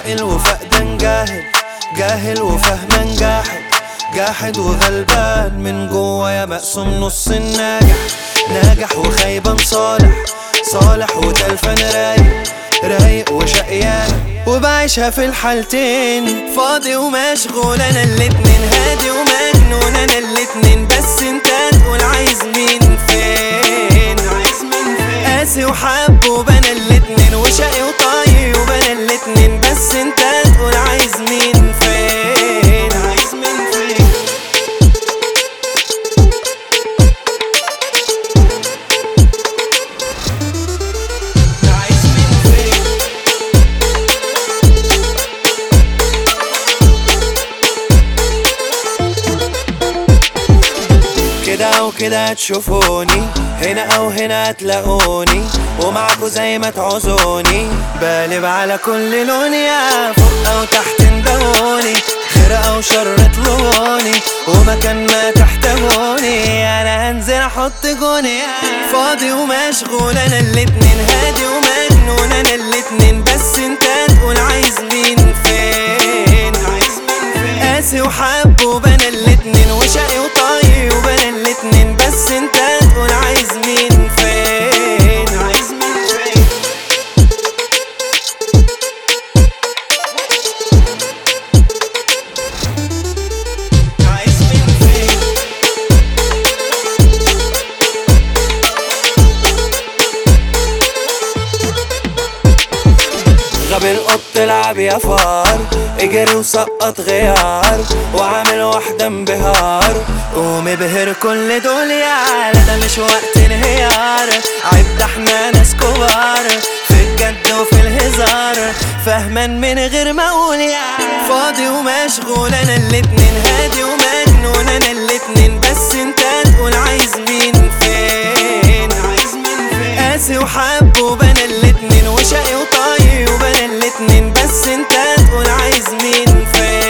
عاقل وفقدان جاهل جاهل وفهمان جاحد جاحد وغلبان من جوا يا مقسوم نص الناجح ناجح وخيبان صالح صالح وتلفان رايق رايق وشقيان وبعيشها في الحالتين فاضي ومشغول انا الاتنين هادي ومجنون انا الاتنين بس انت تقول عايز مين فين عايز مين فين قاسي وحب وبنا الاتنين وشقي وطاي وبنا الاتنين بس انت تقول عايز مين فين عايز مين فين عايز مين فين كده او كده هتشوفوني هنا او هنا هتلاقوني ومعاكوا زي ما تعوزوني بقلب على كل لون يا فوق او تحت اندهوني خير او شر اطلبوني ومكان ما تحتاجوني انا هنزل احط جوني فاضي ومشغول انا الاتنين هادي ومجنون انا الاتنين بس انت تقول عايز مين فين عايز مين فين قاسي وحب وبنا الاتنين وشقي وطاي وبنا الاتنين بس انت تقول عايز مين فين عايز مين فين عايز مين فين غبي القط العب يا فار اجري وسقط غيار وعامل واحدة انبهار ومبهر كل دول يا لا ده مش وقت انهيار عيب ده احنا ناس كبار في الجد وفي الهزار فهمان من غير ما اقول يا فاضي ومشغول انا الاتنين هادي ومجنون انا الاتنين بس انت تقول عايز مين فين عايز مين فين قاسي وحب وبنا الاتنين وشقي وطاي وبنا الاتنين بس انت تقول عايز مين فين